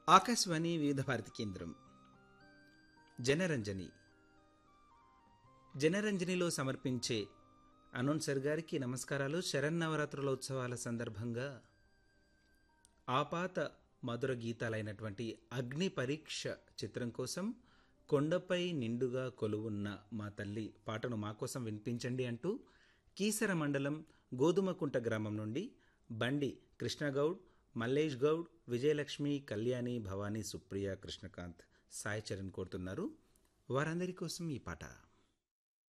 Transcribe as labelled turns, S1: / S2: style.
S1: ఆకాశవాణి వివిధ భారతి కేంద్రం జనరంజని జనరంజనిలో సమర్పించే అనౌన్సర్ గారికి నమస్కారాలు శరన్నవరాత్రుల ఉత్సవాల సందర్భంగా ఆపాత మధుర గీతాలైనటువంటి అగ్ని పరీక్ష చిత్రం కోసం కొండపై నిండుగా కొలువున్న మా తల్లి పాటను మా కోసం వినిపించండి అంటూ కీసర మండలం గోధుమకుంట గ్రామం నుండి బండి కృష్ణగౌడ్ మల్లేష్ గౌడ్ విజయలక్ష్మి కళ్యాణి భవానీ సుప్రియ కృష్ణకాంత్ సాయి చరణ్ కోరుతున్నారు వారందరి కోసం ఈ పాట